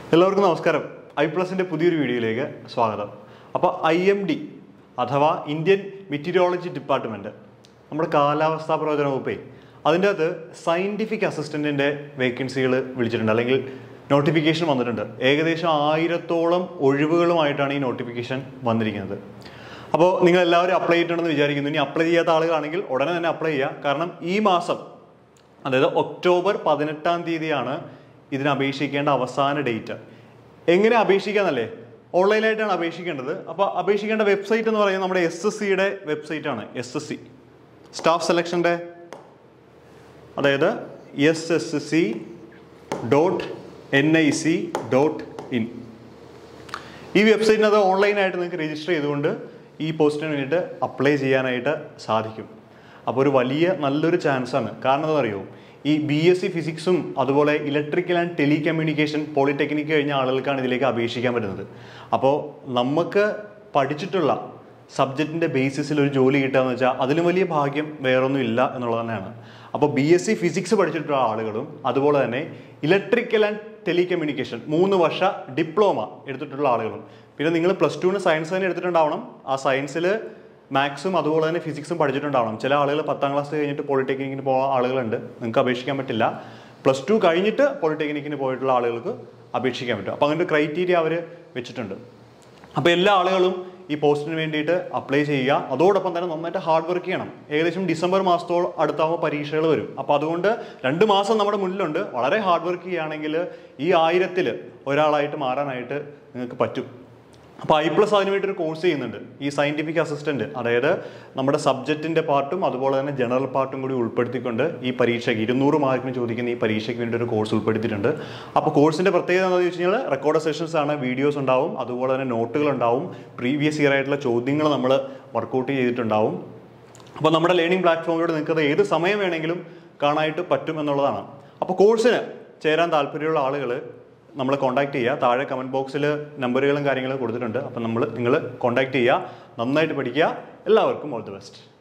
എല്ലാവർക്കും നമസ്കാരം ഐ പ്ലസിൻ്റെ പുതിയൊരു വീഡിയോയിലേക്ക് സ്വാഗതം അപ്പോൾ ഐ എം ഡി അഥവാ ഇന്ത്യൻ മെറ്റീരിയോളജി ഡിപ്പാർട്ട്മെൻറ്റ് നമ്മുടെ കാലാവസ്ഥാ പ്രവചന വകുപ്പേ അതിൻ്റെ അകത്ത് സയൻറ്റിഫിക് അസിസ്റ്റൻറ്റിൻ്റെ വേക്കൻസികൾ വിളിച്ചിട്ടുണ്ട് അല്ലെങ്കിൽ നോട്ടിഫിക്കേഷൻ വന്നിട്ടുണ്ട് ഏകദേശം ആയിരത്തോളം ഒഴിവുകളുമായിട്ടാണ് ഈ നോട്ടിഫിക്കേഷൻ വന്നിരിക്കുന്നത് അപ്പോൾ നിങ്ങൾ എല്ലാവരും അപ്ലൈ ചെയ്തിട്ടുണ്ടെന്ന് വിചാരിക്കുന്നു ഇനി അപ്ലൈ ചെയ്യാത്ത ആളുകളാണെങ്കിൽ ഉടനെ തന്നെ അപ്ലൈ ചെയ്യുക കാരണം ഈ മാസം അതായത് ഒക്ടോബർ പതിനെട്ടാം തീയതിയാണ് ഇതിന് അപേക്ഷിക്കേണ്ട അവസാന ഡേറ്റ് എങ്ങനെ അപേക്ഷിക്കാന്നല്ലേ ഓൺലൈനായിട്ടാണ് അപേക്ഷിക്കേണ്ടത് അപ്പോൾ അപേക്ഷിക്കേണ്ട വെബ്സൈറ്റ് എന്ന് പറയുന്നത് നമ്മുടെ എസ് എസ് സിയുടെ വെബ്സൈറ്റ് ആണ് എസ് എസ് സി സ്റ്റാഫ് സെലക്ഷൻ്റെ അതായത് S S C dot N I C dot in ഈ വെബ്സൈറ്റിനകത്ത് ഓൺലൈനായിട്ട് നിങ്ങൾക്ക് രജിസ്റ്റർ ചെയ്തുകൊണ്ട് ഈ പോസ്റ്റിന് വേണ്ടിയിട്ട് അപ്ലൈ ചെയ്യാനായിട്ട് സാധിക്കും അപ്പോൾ ഒരു വലിയ നല്ലൊരു ചാൻസാണ് കാരണം എന്താ അറിയോ ഈ ബി എസ് സി ഫിസിക്സും അതുപോലെ electrical and telecommunication polytechnic കഴിഞ്ഞ ആളുകൾക്കാണ് ഇതിലേക്ക് അപേക്ഷിക്കാൻ പറ്റുന്നത് അപ്പോൾ നമുക്ക് പഠിച്ചിട്ടുള്ള സബ്ജക്റ്റിൻ്റെ ബേസിസിൽ ഒരു ജോലി കിട്ടുക എന്ന് വെച്ചാൽ അതിലും വലിയ ഭാഗ്യം വേറൊന്നും ഇല്ല എന്നുള്ളത് തന്നെയാണ് അപ്പോൾ ബി എസ് സി ഫിസിക്സ് പഠിച്ചിട്ടുള്ള ആളുകളും അതുപോലെ തന്നെ ഇലക്ട്രിക്കൽ ആൻഡ് ടെലി കമ്മ്യൂണിക്കേഷൻ മൂന്ന് വർഷ ഡിപ്ലോമ എടുത്തിട്ടുള്ള ആളുകളും പിന്നെ നിങ്ങൾ പ്ലസ് ടുവിന് സയൻസ് തന്നെ എടുത്തിട്ടുണ്ടാവണം ആ സയൻസിൽ മാത്സും അതുപോലെ തന്നെ ഫിസിക്സും പഠിച്ചിട്ടുണ്ടാവണം ചില ആളുകൾ പത്താം ക്ലാസ് കഴിഞ്ഞിട്ട് പോളിടെക്നിക്കിന് പോകാൻ ആളുകളുണ്ട് നിങ്ങൾക്ക് അപേക്ഷിക്കാൻ പറ്റില്ല പ്ലസ് ടു കഴിഞ്ഞിട്ട് പോളിടെക്നിക്കിന് പോയിട്ടുള്ള ആളുകൾക്ക് അപേക്ഷിക്കാൻ പറ്റും അപ്പോൾ അങ്ങനത്തെ ക്രൈറ്റീരിയ അവർ വെച്ചിട്ടുണ്ട് അപ്പോൾ എല്ലാ ആളുകളും ഈ പോസ്റ്റിന് വേണ്ടിയിട്ട് അപ്ലൈ ചെയ്യുക അതോടൊപ്പം തന്നെ നന്നായിട്ട് ഹാർഡ് വർക്ക് ചെയ്യണം ഏകദേശം ഡിസംബർ മാസത്തോളം അടുത്താകുമ്പോൾ പരീക്ഷകൾ വരും അപ്പോൾ അതുകൊണ്ട് രണ്ട് മാസം നമ്മുടെ മുന്നിലുണ്ട് വളരെ ഹാർഡ് വർക്ക് ചെയ്യുകയാണെങ്കിൽ ഈ ആയിരത്തിൽ ഒരാളായിട്ട് മാറാനായിട്ട് നിങ്ങൾക്ക് പറ്റും അപ്പോൾ ഐ പ്ലസ് അതിന് വേണ്ടി ഒരു കോഴ്സ് ചെയ്യുന്നുണ്ട് ഈ സയൻറ്റിഫിക് അസിസ്റ്റന്റ് അതായത് നമ്മുടെ സബ്ജക്റ്റിന്റെ പാർട്ടും അതുപോലെ തന്നെ ജനറൽ പാർട്ടും കൂടി ഉൾപ്പെടുത്തിക്കൊണ്ട് ഈ പരീക്ഷയ്ക്ക് ഇരുന്നൂറ് മാർക്കിന് ചോദിക്കുന്ന ഈ പരീക്ഷയ്ക്ക് വേണ്ടി ഒരു കോഴ്സ് ഉൾപ്പെടുത്തിയിട്ടുണ്ട് അപ്പോൾ കോഴ്സിന്റെ പ്രത്യേകത എന്താണെന്ന് വെച്ച് കഴിഞ്ഞാൽ റെക്കോർഡ് സെഷൻസ് ആണ് വീഡിയോസ് ഉണ്ടാവും അതുപോലെ തന്നെ നോട്ടുകൾ ഉണ്ടാവും പ്രീവിയസ് ഇയർ ആയിട്ടുള്ള ചോദ്യങ്ങൾ നമ്മൾ വർക്കൗട്ട് ചെയ്തിട്ടുണ്ടാവും അപ്പോൾ നമ്മുടെ ലേണിംഗ് പ്ലാറ്റ്ഫോമിലൂടെ നിങ്ങൾക്ക് അത് ഏത് സമയം വേണമെങ്കിലും കാണാനായിട്ട് പറ്റും എന്നുള്ളതാണ് അപ്പോൾ കോഴ്സിന് ചേരാൻ താല്പര്യമുള്ള ആളുകൾ നമ്മളെ കോൺടാക്ട് ചെയ്യുക താഴെ കമൻറ്റ് ബോക്സിൽ നമ്പറുകളും കാര്യങ്ങളും കൊടുത്തിട്ടുണ്ട് അപ്പം നമ്മൾ നിങ്ങൾ കോൺടാക്ട് ചെയ്യുക നന്നായിട്ട് പഠിക്കുക എല്ലാവർക്കും ഓൾ ദി ബെസ്റ്റ്